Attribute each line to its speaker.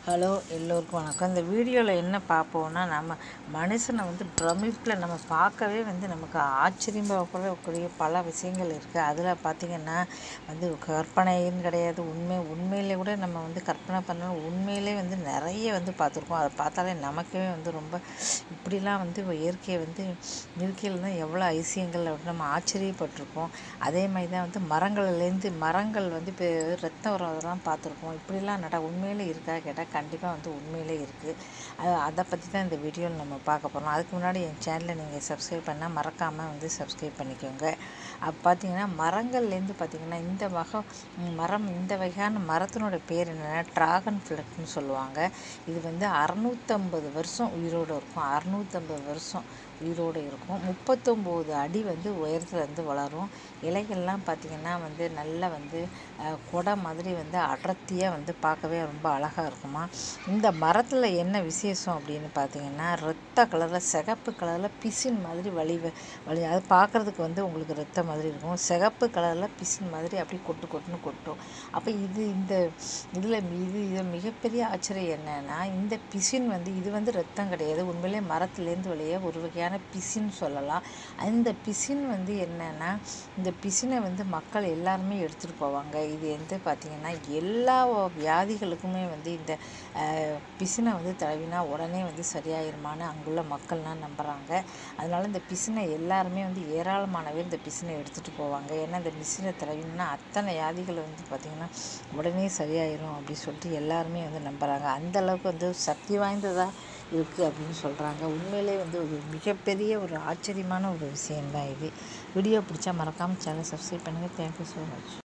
Speaker 1: hello எல்லோருக்கும் வணக்கம் இந்த வீடியோவில் என்ன பார்ப்போம்னா நம்ம மனுஷனை வந்து பிரமிப்பில் நம்ம பார்க்கவே வந்து நமக்கு ஆச்சரியப்படக்கூடிய பல விஷயங்கள் இருக்குது அதில் பார்த்திங்கன்னா வந்து கற்பனைன்னு கிடையாது உண்மை உண்மையிலே கூட நம்ம வந்து கற்பனை பண்ணணும் உண்மையிலே வந்து நிறைய வந்து பார்த்துருக்கோம் அதை பார்த்தாலே நமக்கே வந்து ரொம்ப இப்படிலாம் வந்து இயற்கையை வந்து இயற்கையில் தான் எவ்வளோ அதிசயங்கள் அப்படின்னு நம்ம ஆச்சரியப்பட்டிருக்கோம் அதே மாதிரி தான் வந்து மரங்கள்லேருந்து மரங்கள் வந்து இப்போ ரத்தம் வரதெல்லாம் பார்த்துருக்கோம் இப்படிலாம் நட உண்மையிலே இருக்கா கேட்டால் கண்டிப்பாக வந்து உண்மையிலே இருக்குது அது அதை பற்றி தான் இந்த வீடியோவில் நம்ம பார்க்க போகிறோம் அதுக்கு முன்னாடி என் சேனலை நீங்கள் சப்ஸ்கிரைப் பண்ணால் மறக்காமல் வந்து சப்ஸ்கிரைப் பண்ணிக்கோங்க அப்போ பார்த்தீங்கன்னா மரங்கள்லேருந்து பார்த்திங்கன்னா இந்த வகை மரம் இந்த வகையான மரத்தினோட பேர் என்னென்னா ட்ராகன் ஃப்ளட்னு சொல்லுவாங்க இது வந்து அறநூற்றம்பது வருஷம் உயிரோடு இருக்கும் அறநூற்றம்பது வருஷம் உயிரோடு இருக்கும் முப்பத்தொம்போது அடி வந்து உயரத்தில் வந்து வளரும் இலைகள்லாம் பார்த்திங்கன்னா வந்து நல்லா வந்து கொடை மாதிரி வந்து அடர்த்தியாக வந்து பார்க்கவே ரொம்ப அழகாக இருக்குமா இந்த மரத்தில் என்ன விசேஷம் அப்படின்னு பார்த்தீங்கன்னா ரத்த கலரில் சிகப்பு கலரில் பிசின் மாதிரி வழி வழி அது பார்க்குறதுக்கு வந்து உங்களுக்கு ரத்த மாதிரி இருக்கும் சிகப்பு கலரில் பிசின் மாதிரி அப்படியே கொட்டு கொட்டுன்னு கொட்டும் அப்போ இது இந்த இதில் இது இது மிகப்பெரிய ஆச்சரியம் என்னன்னா இந்த பிசின் வந்து இது வந்து ரத்தம் கிடையாது உண்மையிலே மரத்துலேருந்து வெளியே ஒரு வகையான பிசின் சொல்லலாம் அந்த பிசின் வந்து என்னென்னா இந்த பிசினை வந்து மக்கள் எல்லாருமே எடுத்துகிட்டு போவாங்க இது வந்து பார்த்திங்கன்னா எல்லா வியாதிகளுக்குமே வந்து இந்த பிசினை வந்து தடவினா உடனே வந்து சரியாயிருமான்னு அங்குள்ள மக்கள்லாம் நம்புகிறாங்க அதனால் இந்த பிசினை எல்லாருமே வந்து ஏராளமானவே இந்த பிசினை எடுத்துகிட்டு போவாங்க ஏன்னா இந்த பிசினை தடவினா அத்தனை வியாதிகள் வந்து பார்த்திங்கன்னா உடனே சரியாயிரும் அப்படின்னு சொல்லிட்டு எல்லாருமே வந்து நம்புகிறாங்க அந்தளவுக்கு வந்து சக்தி வாய்ந்ததாக இருக்குது அப்படின்னு சொல்கிறாங்க உண்மையிலே வந்து ஒரு மிகப்பெரிய ஒரு ஆச்சரியமான ஒரு விஷயந்தான் இது வீடியோ பிடிச்சா மறக்காமல் சேனல் சப்ஸ்கிரைப் பண்ணுங்கள் தேங்க்யூ ஸோ மச்